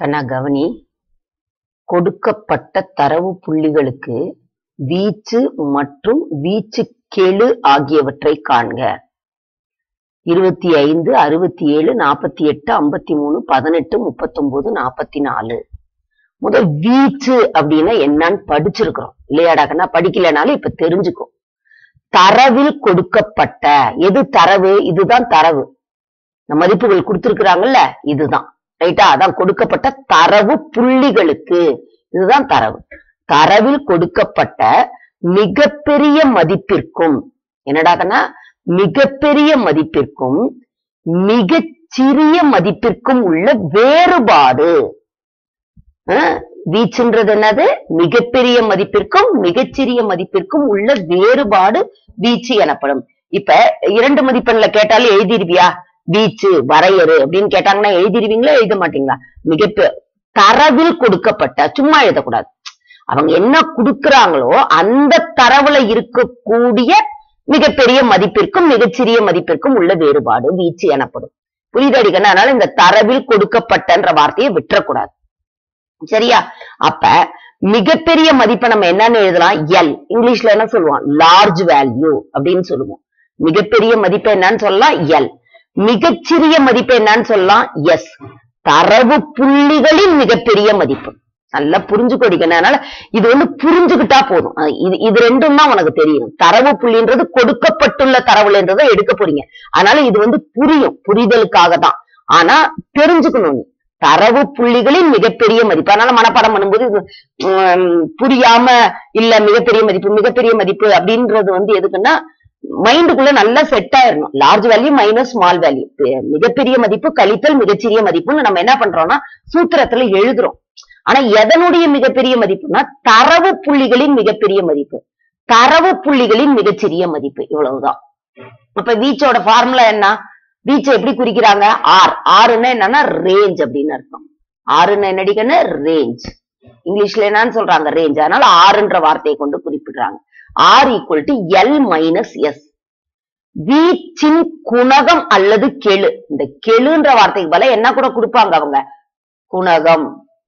கண்ணா கவனி கொடுக்கப்பட்ட தரவு புள்ளிகளுக்கு வீச்சு மற்றும் வீச்சு கெழு ஆகியவற்றை காண்க இருபத்தி ஐந்து அறுபத்தி ஏழு நாற்பத்தி எட்டு ஐம்பத்தி மூணு பதினெட்டு முப்பத்தொன்பது நாற்பத்தி நாலு முதல் வீச்சு அப்படின்னா என்னன்னு படிச்சிருக்கிறோம் இல்லையாடா கண்ணா படிக்கலைனாலும் இப்ப தெரிஞ்சுக்கும் தரவில் கொடுக்கப்பட்ட எது தரவு இதுதான் தரவு இந்த மதிப்புகள் கொடுத்திருக்கிறாங்கல்ல இதுதான் ரைட்டா அதான் கொடுக்கப்பட்ட தரவு புள்ளிகளுக்கு இதுதான் தரவு தரவில் கொடுக்கப்பட்ட மிகப்பெரிய மதிப்பிற்கும் என்னடாகனா மிகப்பெரிய மதிப்பிற்கும் மிகச் சிறிய மதிப்பிற்கும் உள்ள வேறுபாடு அஹ், வீச்சுன்றது என்னது மிகப்பெரிய மதிப்பிற்கும் மிகச்சிறிய மதிப்பிற்கும் உள்ள வேறுபாடு வீச்சு எனப்படும் இப்ப இரண்டு மதிப்பெண்ல கேட்டாலும் எழுதிருவியா வீச்சு வரையறு அப்படின்னு கேட்டாங்கன்னா எழுதிருவீங்களா எழுத மாட்டீங்களா மிகப்பெ தரவில் கொடுக்கப்பட்ட சும்மா எழுதக்கூடாது அவங்க என்ன கொடுக்கறாங்களோ அந்த தரவுல இருக்கக்கூடிய மிகப்பெரிய மதிப்பிற்கும் மிகச்சிறிய மதிப்பிற்கும் உள்ள வேறுபாடு வீச்சு எனப்படும் புரியுதடிக்கணும் அதனால இந்த தரவில் கொடுக்கப்பட்டன்ற வார்த்தையை விட்டுறக்கூடாது சரியா அப்ப மிகப்பெரிய மதிப்பை நம்ம என்னன்னு எழுதலாம் எல் இங்கிலீஷ்ல என்ன சொல்லுவோம் லார்ஜ் வேல்யூ அப்படின்னு சொல்லுவோம் மிகப்பெரிய மதிப்பு என்னன்னு சொல்லலாம் எல் மிகச்சிறிய மதிப்பு என்னன்னு சொல்லலாம் எஸ் தரவு புள்ளிகளின் மிகப்பெரிய மதிப்பு நல்லா புரிஞ்சுக்கொடிக்கணும் அதனால இது வந்து புரிஞ்சுக்கிட்டா போதும் அஹ் இது இது ரெண்டும் தான் உனக்கு தெரியும் தரவு புள்ளின்றது கொடுக்கப்பட்டுள்ள தரவுலன்றதை எடுக்க போறீங்க அதனால இது வந்து புரியும் புரிதலுக்காக தான் ஆனா தெரிஞ்சுக்கணும் நீ தரவு புள்ளிகளின் மிகப்பெரிய மதிப்பு அதனால மனப்பாடம் பண்ணும்போது இது உம், புரியாம இல்ல மிகப்பெரிய மதிப்பு மிகப்பெரிய மதிப்பு அப்படின்றது வந்து எதுக்குன்னா மைண்டுக்குள்ள நல்லா செட் ஆயிரணும் large value minus small value மிகப்பெரிய மதிப்பு கழித்தல் மிகச்சிறிய மதிப்புன்னு நம்ம என்ன பண்றோம்னா சூத்திரத்துல எழுதுறோம் ஆனா எதனுடைய மிகப்பெரிய மதிப்புனா தரவு புள்ளிகளின் மிகப்பெரிய மதிப்பு தரவு புள்ளிகளின் மிகச்சிறிய மதிப்பு இவ்வளவுதான் அப்ப வீச்சோட ஃபார்முலா என்ன வீச்சை எப்படி குறிக்கிறாங்க ஆர் ஆறுன்னா என்னன்னா ரேஞ்ச் அப்படின்னு அர்த்தம் ஆறுன்னு என்னடிக்கன்னு ரேஞ்ச் இங்கிலீஷ்ல என்னன்னு சொல்றாங்க ரேஞ்ச் அதனால ஆறுன்ற வார்த்தையை கொண்டு குறிப்பிடுறாங்க R equal to L minus S வீச்சின் குணகம் அல்லது கெழு இந்த கெழுன்ற வார்த்தைக்கு பதிலா என்ன கூட கொடுப்பாங்க அவங்க குணகம்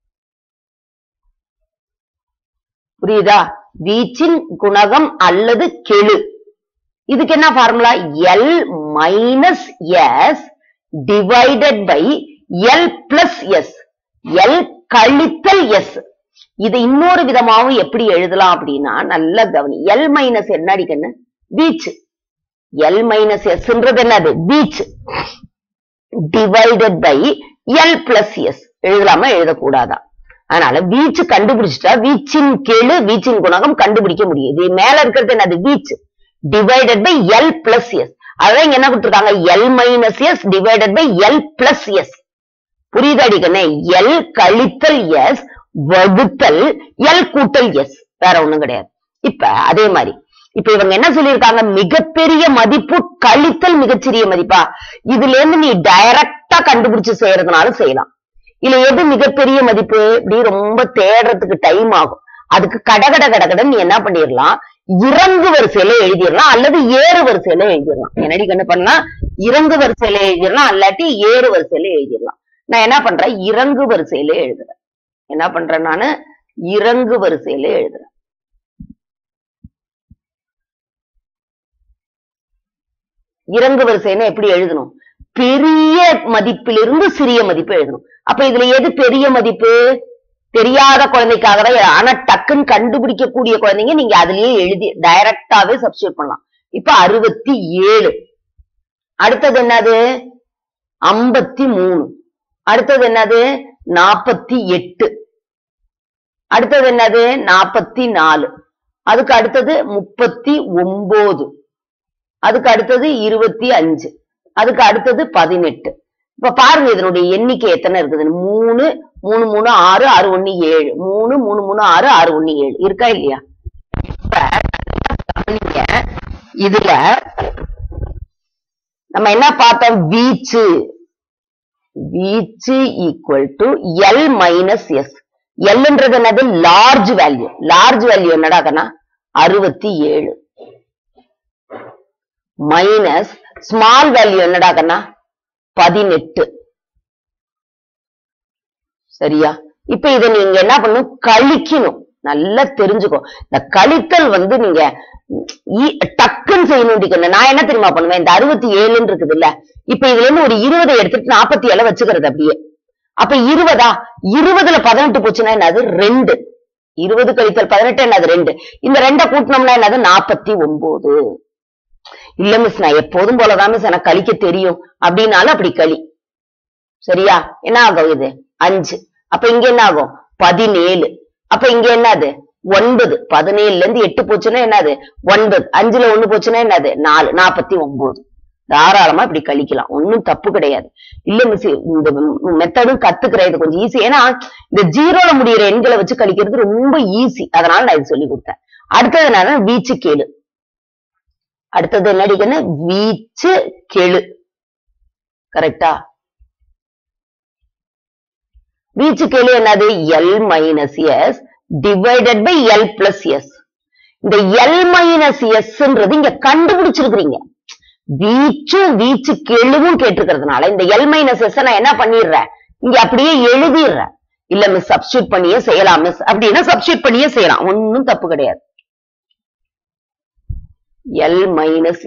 புரியுதா வீச்சின் குணகம் அல்லது கெழு இதுக்கு என்ன formula L minus S divided by L plus S L கழித்தல் எஸ் இது இன்னொரு விதமாவும் எப்படி எழுதலாம் அப்படின்னா நல்ல கவனி எல் மைனஸ் என்ன அடிக்கன்னு வீச்சு எல் மைனஸ் எஸ்ன்றது என்னது வீச்சு divided by L plus S எழுதலாமா எழுதக்கூடாதா அதனால வீச்சு கண்டுபிடிச்சிட்டா வீச்சின் கெழு வீச்சின் குணகம் கண்டுபிடிக்க முடியும் இது மேல இருக்கிறது என்னது வீச்சு divided by L plus S அதான் இங்க என்ன கொடுத்துருக்காங்க L minus S divided by L plus S புரியுது அடிக்கண்ணே எல் கழித்தல் எஸ் வகுத்தல் எல் கூட்டல் எஸ் வேற ஒண்ணும் கிடையாது இப்ப அதே மாதிரி இப்ப இவங்க என்ன சொல்லியிருக்காங்க மிகப்பெரிய மதிப்பு கழித்தல் மிகச்சிறிய மதிப்பா இதுல இருந்து நீ டைரக்டா கண்டுபிடிச்சு செய்யறதுனாலும் செய்யலாம் இல்ல எது மிகப்பெரிய மதிப்பு இப்படி ரொம்ப தேடுறதுக்கு டைம் ஆகும் அதுக்கு கடகட கடகட நீ என்ன பண்ணிடலாம் இறங்கு வரிசையில எழுதிடலாம் அல்லது ஏறு வரிசையில எழுதிடலாம் என்னடி கண்ணு பண்ணலாம் இறங்கு வரிசையில எழுதிடலாம் அல்லாட்டி ஏறு வரிசையில எழுதிடலாம் நான் என்ன பண்றேன் இறங்கு வரிசையில எழுதுறேன் என்ன பண்றேன் நானு இறங்கு வரிசையில எழுதுறேன் இறங்கு வரிசைன்னா எப்படி எழுதணும் பெரிய மதிப்பிலிருந்து சிறிய மதிப்பு எழுதணும் அப்ப இதுல எது பெரிய மதிப்பு தெரியாத குழந்தைக்காக தான் ஆனா டக்குன்னு கண்டுபிடிக்கக்கூடிய குழந்தைங்க நீங்க அதுலயே எழுதி டைரக்டாவே சப்ஸ்டியூட் பண்ணலாம் இப்ப அறுபத்தி ஏழு அடுத்தது என்னது ஐம்பத்தி மூணு அடுத்தது என்னது நாற்பத்தி எட்டு அடுத்தது என்னது நாற்பத்தி நாலு அதுக்கு அடுத்தது முப்பத்தி ஒன்பது அதுக்கு அடுத்தது இருபத்தி அஞ்சு அதுக்கு அடுத்தது பதினெட்டு இப்ப பாருங்க இதனுடைய எண்ணிக்கை எத்தனை இருக்குது மூணு மூணு மூணு ஆறு ஆறு ஒண்ணு ஏழு மூணு மூணு மூணு ஆறு ஆறு ஒண்ணு ஏழு இருக்கா இல்லையா இப்ப நல்லா கவனிங்க இதுல நம்ம என்ன பார்த்தோம் வீச்சு வீச்சு equal to L minus S எல்ன்றது என்னது லார்ஜ் வேல்யூ லார்ஜ் வேல்யூ என்னடா கண்ணா அறுபத்தி ஏழு மைனஸ் ஸ்மால் வேல்யூ என்னடா கண்ணா பதினெட்டு சரியா இப்ப இத நீங்க என்ன பண்ணணும் கழிக்கணும் நல்லா தெரிஞ்சுக்கோ இந்த கழித்தல் வந்து நீங்க ஈ- டக்குன்னு செய்யணும் நான் என்ன தெரியுமா பண்ணுவேன் இந்த அறுபத்தி ஏழுன்னு இருக்குது இல்ல இப்ப இதுல இருந்து ஒரு இருபதை எடுத்துட்டு நாற்பத்தி ஏழு வச்சுக்கிறது அப்படியே அப்ப இருபதா இருபதுல பதினெட்டு போச்சுன்னா என்னது ரெண்டு இருபது கழித்தல் பதினெட்டு என்னது ரெண்டு இந்த ரெண்டை கூட்டினோம்னா என்னது நாற்பத்தி ஒன்பது இல்ல மிஸ் நான் எப்போதும் போலதான் மிஸ் எனக்கு கழிக்க தெரியும் அப்படின்னாலும் அப்படி களி சரியா என்ன ஆகும் இது அஞ்சு அப்ப இங்க என்ன ஆகும் பதினேழு அப்ப இங்க என்னது ஒன்பது பதினேழுல இருந்து எட்டு போச்சுன்னா என்னது ஒன்பது அஞ்சுல ஒண்ணு போச்சுன்னா என்னது நாலு நாற்பத்தி ஒன்பது தாராளமா இப்படி கழிக்கலாம் ஒண்ணும் தப்பு கிடையாது இல்ல மிஸ் இந்த மெத்தடும் கத்துக்கிறேன் இது கொஞ்சம் ஈஸி ஏன்னா இந்த ஜீரோல முடியிற எண்களை வச்சு கழிக்கிறது ரொம்ப ஈஸி அதனால நான் இது சொல்லி கொடுத்தேன் அடுத்தது என்னன்னா வீச்சு கேளு அடுத்தது என்னடிக்கன்னு வீச்சு கெழு கரெக்டா வீச்சு கெழு என்னது L minus S divided by L plus S இந்த எல் மைனஸ் எஸ்ன்றது இங்க கண்டுபிடிச்சிருக்கிறீங்க வீச்சும் வீச்சு கெழுவும் கேட்டிருக்கிறதுனால இந்த எல் மைனஸ் எஸ் நான் என்ன பண்ணிடுறேன் இங்க அப்படியே எழுதிடுறேன் இல்ல மிஸ் சப்ஸ்டியூட் பண்ணியே செய்யலாம் மிஸ் அப்படின்னா சப்ஸ்டியூட் பண்ணியே செய்யலாம் ஒன்னும் தப்பு கிடையாது எல் மைனஸ்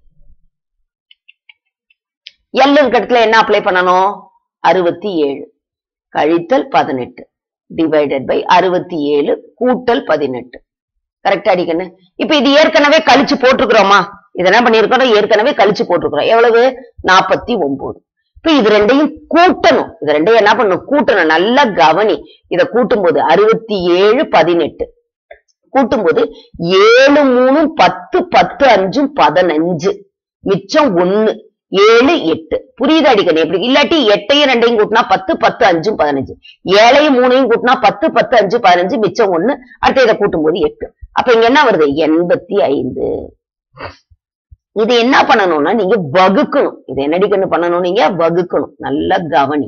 எல் இருக்க இடத்துல என்ன அப்ளை பண்ணணும் அறுபத்தி ஏழு கழித்தல் பதினெட்டு டிவைடட் பை அறுபத்தி ஏழு கூட்டல் பதினெட்டு கரெக்டா அடிக்கணும் இப்ப இது ஏற்கனவே கழிச்சு போட்டிருக்கிறோமா இது என்ன பண்ணிருக்கோம் ஏற்கனவே கழிச்சு போட்டிருக்கிறோம் எவ்வளவு நாற்பத்தி ஒன்பது இப்ப இது ரெண்டையும் கூட்டணும் இது ரெண்டையும் என்ன பண்ணணும் கூட்டணும் நல்லா கவனி இத கூட்டும் போது அறுபத்தி ஏழு பதினெட்டு கூட்டும்போது ஏழு மூணும் பத்து பத்து அஞ்சும் பதினஞ்சு மிச்சம் ஒண்ணு ஏழு எட்டு புரியுது அடிக்கணும் எப்படி இல்லாட்டி எட்டையும் ரெண்டையும் கூட்டினா பத்து பத்து அஞ்சும் பதினஞ்சு ஏழையும் மூணையும் கூட்டினா பத்து பத்து அஞ்சு பதினஞ்சு மிச்சம் ஒண்ணு அடுத்து இதை கூட்டும்போது எட்டு அப்ப இங்க என்ன வருது எண்பத்தி ஐந்து இது என்ன பண்ணணும்னா நீங்க வகுக்கணும் இது என்னடிக்கன்னு பண்ணணும் நீங்க வகுக்கணும் நல்லா கவனி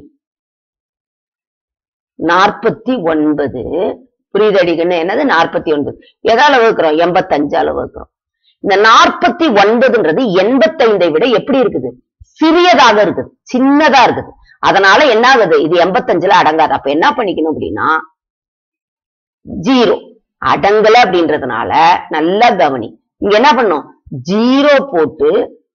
நாற்பத்தி ஒன்பது புரியுது அடிக்கணும் என்னது நாற்பத்தி ஒன்பது எதால வகுக்கிறோம் எண்பத்தஞ்சால வகுக்கிறோம் இந்த நாற்பத்தி ஒன்பதுன்றது எண்பத்தைந்தை விட எப்படி இருக்குது சிறியதாக இருக்குது சின்னதா இருக்குது அதனால என்ன ஆகுது இது எண்பத்தஞ்சுல அடங்காது அப்ப என்ன பண்ணிக்கணும் அப்படின்னா ஜீரோ அடங்கல அப்படின்றதுனால நல்லா கவனி இங்க என்ன பண்ணும் ஜீரோ போட்டு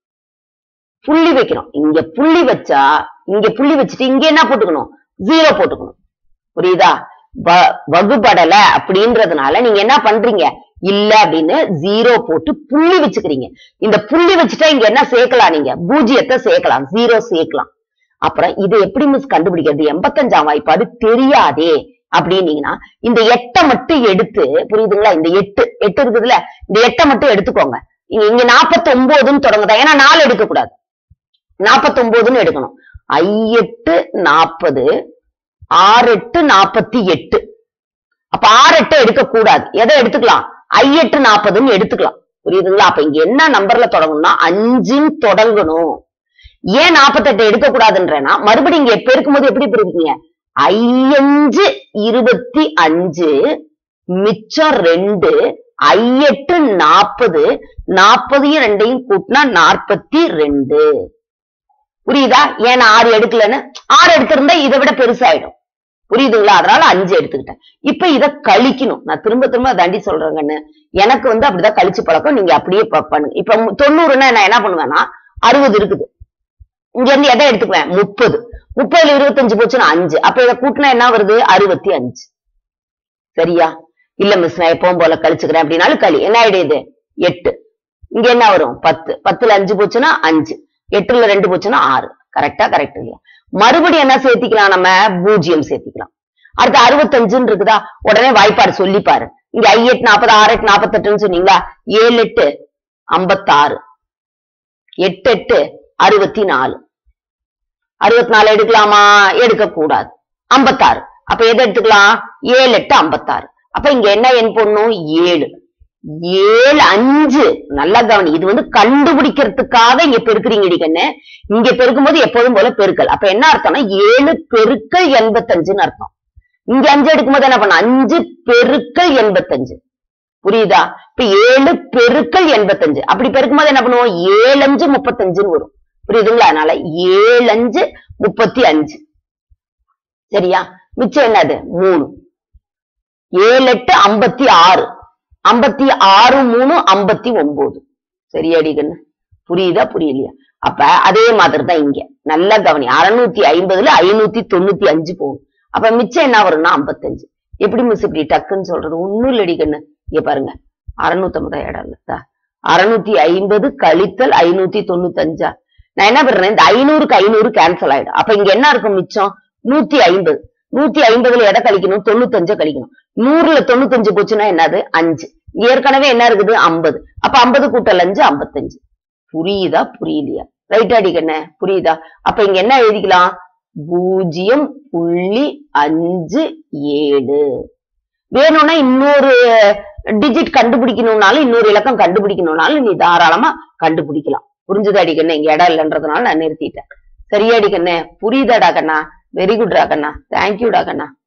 புள்ளி வைக்கணும் இங்க புள்ளி வச்சா இங்க புள்ளி வச்சுட்டு இங்க என்ன போட்டுக்கணும் ஜீரோ போட்டுக்கணும் புரியுதா வ- வகுபடல அப்படின்றதுனால நீங்க என்ன பண்றீங்க இல்ல அப்படின்னு ஜீரோ போட்டு புள்ளி வச்சுக்கிறீங்க இந்த புள்ளி வச்சுட்டா இங்க என்ன சேர்க்கலாம் நீங்க பூஜ்ஜியத்தை சேர்க்கலாம் ஜீரோ சேர்க்கலாம் அப்புறம் இதை எப்படி மிஸ் கண்டுபிடிக்கிறது எண்பத்தஞ்சாம் வாய்ப்பாடு தெரியாதே அப்படின்னீங்கன்னா இந்த எட்டை மட்டும் எடுத்து புரியுதுங்களா இந்த எட்டு எட்டு இருக்குதுல்ல இந்த எட்டை மட்டும் எடுத்துக்கோங்க இங்க இங்க நாற்பத்தி ஒன்பதுன்னு தொடங்குதா ஏன்னா நாலு எடுக்க கூடாது நாற்பத்தி ஒன்பதுன்னு எடுக்கணும் ஐஎட்டு நாற்பது ஆறு எட்டு நாற்பத்தி எட்டு அப்ப ஆறு எட்டு எடுக்க கூடாது எதை எடுத்துக்கலாம் ஐஎட்டு நாற்பதுன்னு எடுத்துக்கலாம் புரியுதுங்களா அப்ப இங்க என்ன நம்பர்ல தொடங்கணும்னா அஞ்சுன்னு தொடங்கணும் ஏன் நாற்பத்தெட்டு எடுக்க கூடாதுன்றேன்னா மறுபடியும் இங்க பெருக்கும் போது எப்படி பெருக்கீங்க ஐயஞ்சு இருபத்தி அஞ்சு மிச்சம் ரெண்டு ஐஎட்டு நாற்பது நாற்பதையும் ரெண்டையும் கூட்டினா நாற்பத்தி ரெண்டு புரியுதா ஏன் நான் ஆறு எடுக்கலன்னு ஆறு எடுத்திருந்தா இதை விட பெருசாயிடும் புரியுதுங்களா அதனால அஞ்சு எடுத்துக்கிட்டேன் இப்ப இத கழிக்கணும் நான் திரும்ப திரும்ப தாண்டி சொல்றேங்கன்னு எனக்கு வந்து அப்படிதான் கழிச்சு பழக்கம் நீங்க அப்படியே ப- பண்ணுங்க இப்ப மு- தொண்ணூறுன்னா நான் என்ன பண்ணுவேன்னா அறுபது இருக்குது இங்க இருந்து எதை எடுத்துக்குவேன் முப்பது முப்பதுல இருபத்தஞ்சு போச்சுன்னா அஞ்சு அப்ப இதை கூட்டினா என்ன வருது அறுபத்தி அஞ்சு சரியா இல்ல மிஸ் நான் எப்பவும் போல கழிச்சுக்கிறேன் அப்படின்னாலும் களி என்ன ஆயிடுது எட்டு இங்க என்ன வரும் பத்து பத்துல அஞ்சு போச்சுன்னா அஞ்சு எட்டுல ரெண்டு போச்சுன்னா ஆறு கரெக்டா கரெக்ட் இல்லையா மறுபடியும் என்ன சேர்த்திக்கலாம் நம்ம பூஜ்ஜியம் சேர்த்திக்கலாம் அடுத்து அறுபத்தஞ்சுன்னு இருக்குதா உடனே வாய்ப்பாடு சொல்லி பாரு இங்க ஐ எட்டு நாற்பது ஆறு எட்டு நாற்பத்தெட்டுன்னு சொன்னீங்களா ஏழு எட்டு ஐம்பத்தாறு எட்டு எட்டு அறுபத்தி நாலு அறுபத்தி நாலு எடுக்கலாமா எடுக்க கூடாது ஐம்பத்தாறு அப்ப எதை எடுத்துக்கலாம் ஏழு எட்டு ஐம்பத்தாறு அப்ப இங்க என்ன எண் போடணும் ஏழு ஏழு அஞ்சு நல்லா கவனி இது வந்து கண்டுபிடிக்கிறதுக்காக இங்க பெருக்குறீங்க கண்ணு இங்க பெருக்கும் போது எப்போதும் போல பெருக்கல் அப்ப என்ன அர்த்தம்னா ஏழு பெருக்கல் எண்பத்தஞ்சுன்னு அர்த்தம் இங்க அஞ்சு எடுக்கும்போது என்ன பண்ண அஞ்சு பெருக்கல் எண்பத்தஞ்சு புரியுதா இப்ப ஏழு பெருக்கல் எண்பத்தஞ்சு அப்படி பெருக்கும்போது என்ன பண்ணுவோம் ஏழு அஞ்சு முப்பத்தஞ்சுன்னு வரும் புரியுதுங்களா அதனால ஏழு அஞ்சு முப்பத்தி அஞ்சு சரியா மிச்சம் என்னது மூணு ஏழு எட்டு ஐம்பத்தி ஆறு ஐம்பத்தி ஆறு மூணு ஐம்பத்தி ஒன்பது சரியாடி கண்ணு புரியுதா புரியலையா அப்ப அதே மாதிரி தான் இங்க நல்லா கவனி அறுநூத்தி ஐம்பதுல ஐநூத்தி தொண்ணூத்தி அஞ்சு போகும் அப்ப மிச்சம் என்ன வரும்னா ஐம்பத்தஞ்சு எப்படி மிஸ் இப்படி டக்குன்னு சொல்றது ஒண்ணும் இல்லடி கண்ணு இங்க பாருங்க அறுநூத்தி ஐம்பதா இடம் இல்ல அறுநூத்தி ஐம்பது கழித்தல் ஐநூத்தி தொண்ணூத்தி அஞ்சா நான் என்ன பண்றேன் இந்த ஐநூறுக்கு ஐநூறு கேன்சல் ஆயிடும் அப்ப இங்க என்ன இருக்கும் மிச்சம் நூத்தி ஐம்பது நூத்தி ஐம்பதுல எடை கழிக்கணும் தொண்ணூத்தஞ்ச கழிக்கணும் நூறுல தொண்ணூத்தஞ்சு போச்சுன்னா என்னது அஞ்சு ஏற்கனவே என்ன இருக்குது ஐம்பது அப்ப ஐம்பது கூட்டல் அஞ்சு ஐம்பத்தஞ்சு புரியுதா புரியலையா ரைட் அடிக்கண்ண புரியுதா அப்ப இங்க என்ன எழுதிக்கலாம் பூஜ்ஜியம் புள்ளி அஞ்சு ஏழு வேணும்னா இன்னொரு டிஜிட் கண்டுபிடிக்கணும்னாலும் இன்னொரு இலக்கம் கண்டுபிடிக்கணும்னாலும் நீ தாராளமா கண்டுபிடிக்கலாம் புரிஞ்சுதா அடிக்கண்ணே இங்க இடம் இல்லைன்றதுனால நான் நிறுத்திட்டேன் சரியா அடிக்கண்ணே புரியுதாடா கண்ணா வெரி குட்ரா கண்ணா தேங்க்யூடா கண்ணா